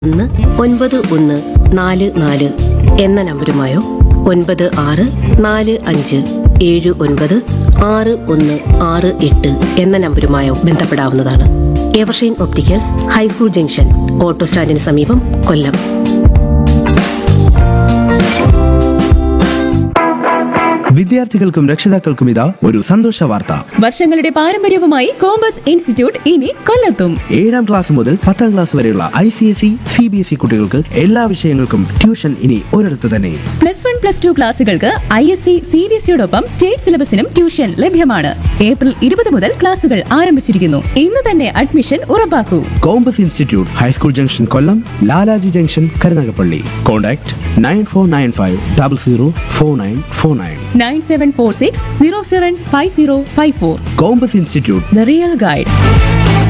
ഒന്ന് ഒൻപത് ഒന്ന് നാല് നാല് എന്ന നമ്പരുമായോ ഒൻപത് ആറ് നാല് അഞ്ച് ഏഴ് ഒൻപത് ആറ് ഒന്ന് ആറ് എട്ട് എന്ന നമ്പരുമായോ ബന്ധപ്പെടാവുന്നതാണ് Evershine opticals high school junction auto സ്റ്റാൻഡിന് സമീപം കൊല്ലം വിദ്യാർത്ഥികൾക്കും രക്ഷിതാക്കൾക്കും ഇതാ ഒരു സന്തോഷ വാർത്ത വർഷങ്ങളുടെ പാരമ്പര്യവുമായി കോമ്പസ് ഇൻസ്റ്റിറ്റ്യൂട്ട് ഇനി കൊല്ലത്തും ഏഴാം ക്ലാസ് മുതൽ പത്താം ക്ലാസ് വരെയുള്ള I C S E C B S E കുട്ടികൾക്ക് എല്ലാ വിഷയങ്ങൾക്കും ട്യൂഷൻ ഇനി ഒരിടത്ത് തന്നെ പ്ലസ് വൺ പ്ലസ് ടു ക്ലാസുകൾക്ക് I S C C B S സിയോടൊപ്പം സ്റ്റേറ്റ് സിലബസിനും ട്യൂഷൻ ലഭ്യമാണ് ഏപ്രിൽ ഇരുപത് മുതൽ ക്ലാസുകൾ ആരംഭിച്ചിരിക്കുന്നു ഇന്ന് തന്നെ അഡ്മിഷൻ ഉറപ്പാക്കൂ Compass institute high school junction Kollam Lalaji junction Karunagappally contact nine four nine five double zero four nine four nine nine seven four six zero seven five zero five four Compass institute the real guide